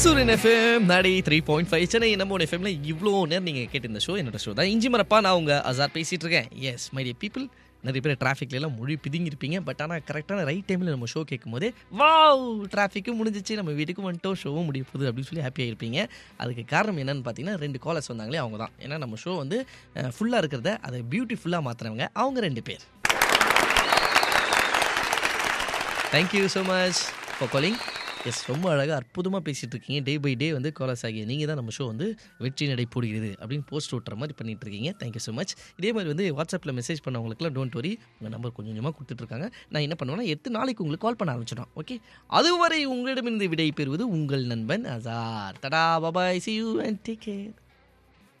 சூரியன் எஃப்எம் நாடி three point five Chennai நம்ம எஃப்எம்ல இவ்வளோ நேரம் நீங்கள் கேட்ட இந்த ஷோ என்னோட ஷோ தான் இஞ்சி மரப்பா நான் உங்க அசார் பேசிட்டு இருக்கேன் எஸ் மை டியர் பீப்புள் நிறைய பேர் டிராஃபிக்ல எல்லாம் மொழி பிதுங்கிருப்பீங்க பட் ஆனால் கரெக்டான ரைட் டைமில் நம்ம ஷோ கேட்கும் போதே வாவ் டிராஃபிக்கும் முடிஞ்சிச்சு நம்ம வீட்டுக்கு வந்துட்டோம் ஷோவும் முடிய போகுது அப்படின்னு சொல்லி ஹாப்பியாக இருப்பீங்க அதுக்கு காரணம் என்னன்னு பார்த்தீங்கன்னா ரெண்டு காலர்ஸ் வந்தாங்களே அவங்க தான் ஏன்னா நம்ம ஷோ வந்து ஃபுல்லாக இருக்கிறத அதை பியூட்டிஃபுல்லாக மாற்றுறவங்க அவங்க ரெண்டு பேர் thank you so much for calling yes ரொம்ப அழகாக அற்புதமாக பேசிகிட்டு இருக்கீங்க டே பை டே வந்து காலர்ஸ் ஆகிய நீங்கள் தான் நம்ம ஷோ வந்து வெற்றி நடை போடுகிறது அப்படின்னு போஸ்ட் ஓட்டுற மாதிரி பண்ணிட்டு இருக்கீங்க தேங்க்யூ ஸோ மச் இதே மாதிரி வந்து வாட்ஸ்அப்பில் மெசேஜ் பண்ணவங்களுக்குலாம் டோன்ட் வரி உங்கள் நம்பர் கொஞ்சம் கொஞ்சமாக கொடுத்துட்ருக்காங்க நான் என்ன பண்ணுவேன்னா எட்டு நாளைக்கு உங்களுக்கு கால் பண்ண ஆரம்பிச்சிடும் ஓகே அதுவரை உங்களிடமிருந்து விடை பெறுவது உங்கள் நண்பன் அசார் தடா bye bye see you and take care